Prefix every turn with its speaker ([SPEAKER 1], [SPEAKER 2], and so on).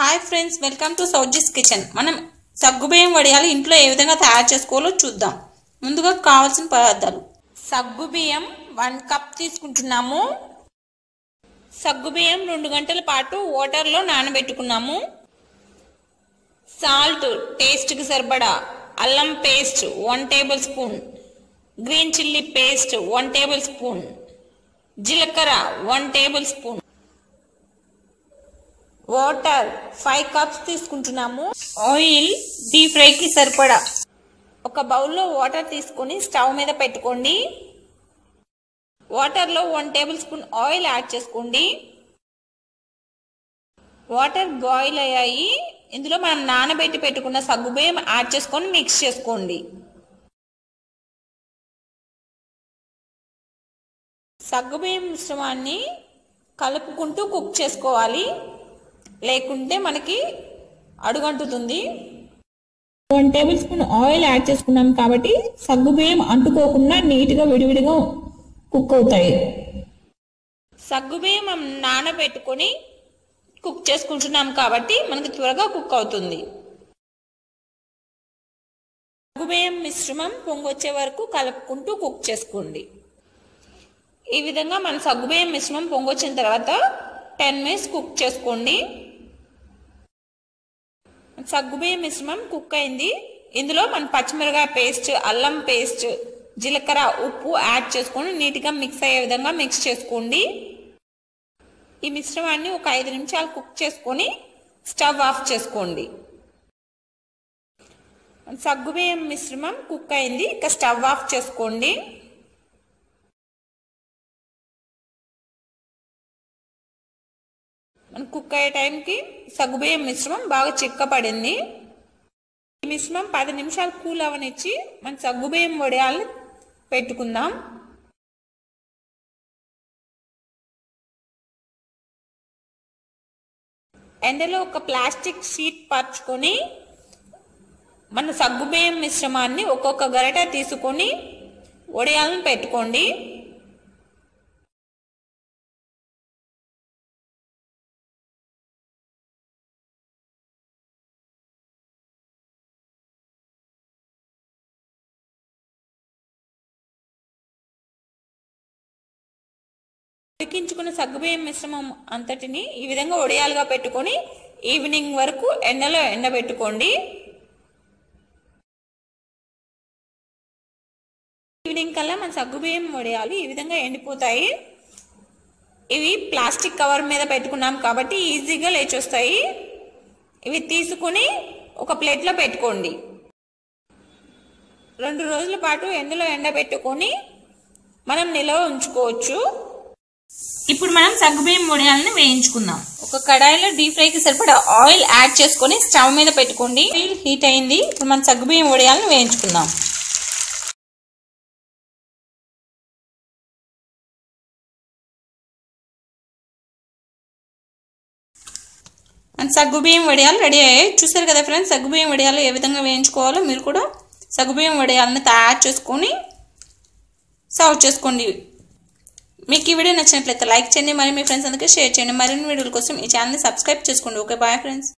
[SPEAKER 1] hi friends welcome to Sowji's kitchen మనం సగ్గుబియ్యం వడియాలు ఇంట్లో ఏ విధంగా తయారు చేసుకోవాలో చూద్దాం ముందుగా కావాల్సిన పదార్థాలు సగ్గుబియ్యం వన్ కప్ తీసుకుంటున్నాము సగ్గుబియ్యం రెండు గంటల పాటు వాటర్లో నానబెట్టుకున్నాము సాల్ట్ టేస్ట్కి సరిపడా అల్లం paste one tablespoon green chilli paste one tablespoon జీలకర్ర one tablespoon water five cups తీసుకుంటున్నాము ఆయిల్ డీప్ ఫ్రైకి సరిపడా ఒక బౌల్లో వాటర్ తీసుకొని స్టవ్ మీద పెట్టుకోండి వాటర్లో one tablespoon oil add చేసుకోండి వాటర్ బాయిల్ అయ్యాయి ఇందులో మనం నానబెట్టి పెట్టుకున్న సగ్గుబియ్యం యాడ్ చేసుకొని మిక్స్ చేసుకోండి సగ్గుబియ్యం మిశ్రమాన్ని కలుపుకుంటూ కుక్ చేసుకోవాలి లేకుంటే మనకి అడుగంటుతుంది
[SPEAKER 2] one tablespoon oil add చేసుకున్నాం కాబట్టి సగ్గుబియ్యం అంటుకోకుండా నీట్గా విడివిడిగా కుక్ అవుతాయి
[SPEAKER 1] సగ్గుబియ్యం మనం నానబెట్టుకొని కుక్ చేసుకుంటున్నాం కాబట్టి మనకి త్వరగా కుక్ అవుతుంది సగ్గుబియ్యం మిశ్రమం పొంగొచ్చే వరకు కలుపుకుంటూ కుక్ చేసుకోండి ఈ విధంగా మన సగ్గుబియ్యం మిశ్రమం పొంగొచ్చిన తర్వాత టెన్ మినిట్స్ కుక్ చేసుకోండి సగ్గుబియ్యం మిశ్రమం కుక్ అయింది ఇందులో మన పచ్చిమిరకాయ పేస్ట్ అల్లం పేస్ట్ జీలకర్ర ఉప్పు యాడ్ చేసుకొని నీట్గా మిక్స్ అయ్యే విధంగా మిక్స్ చేసుకోండి ఈ మిశ్రమాన్ని ఒక ఐదు నిమిషాలు కుక్ చేసుకొని స్టవ్ ఆఫ్ చేసుకోండి సగ్గుబియ్యం మిశ్రమం కుక్ అయింది ఇక స్టవ్ ఆఫ్ చేసుకోండి మన కుక్ అయ్యే టైంకి సగ్గుబియ్యం మిశ్రమం బాగా చిక్కపడింది ఈ మిశ్రమం పది నిమిషాలు కూల్ అవనిచ్చి మన సగ్గుబియ్యం వడియాలు పెట్టుకుందాం ఎండలో ఒక ప్లాస్టిక్ షీట్ పరుచుకొని మన సగ్గుబియ్యం మిశ్రమాన్ని ఒక్కొక్క గరిట తీసుకొని వడియాలను పెట్టుకోండి ఉడికించుకున్న సగ్గుబియ్యం మిశ్రమం అంతటిని ఈ విధంగా ఒడియాలుగా పెట్టుకొని ఈవినింగ్ వరకు ఎండలో ఎండబెట్టుకోండి ఈవినింగ్ కల్లా మన సగ్గుబియ్యం వడియాలు ఈ విధంగా ఎండిపోతాయి ఇవి ప్లాస్టిక్ కవర్ మీద పెట్టుకున్నాం కాబట్టి ఈజీగా లేచొస్తాయి ఇవి తీసుకొని ఒక ప్లేట్లో పెట్టుకోండి రెండు రోజుల పాటు ఎండలో ఎండబెట్టుకొని మనం నిల్వ ఉంచుకోవచ్చు ఇప్పుడు మనం సగ్గుబియ్యం వడియాలను వేయించుకుందాం ఒక కడాయిలో డీప్ ఫ్రైకి సరిపడా ఆయిల్ యాడ్ చేసుకొని స్టవ్ మీద పెట్టుకోండి ఆయిల్ హీట్ అయింది ఇప్పుడు మనం సగ్గుబియ్యం వడియాలను వేయించుకుందాం మన సగ్గుబియ్యం వడియాలు రెడీ అయ్యాయి చూసారు కదా ఫ్రెండ్స్ సగ్గుబియ్యం వడియాలు ఏ విధంగా వేయించుకోవాలో మీరు కూడా సగ్గుబియ్యం వడియాలను తయారు చేసుకొని సర్వ్ చేసుకోండి మీకు ఈ వీడియో నచ్చినట్లయితే లైక్ చేయండి మరి మీ ఫ్రెండ్స్ అందరికీ షేర్ చేయండి మరిన్ని వీడియోల కోసం ఈ ఛానల్ని సబ్స్క్రైబ్ చేసుకోండి ఓకే బాయ్ ఫ్రెండ్స్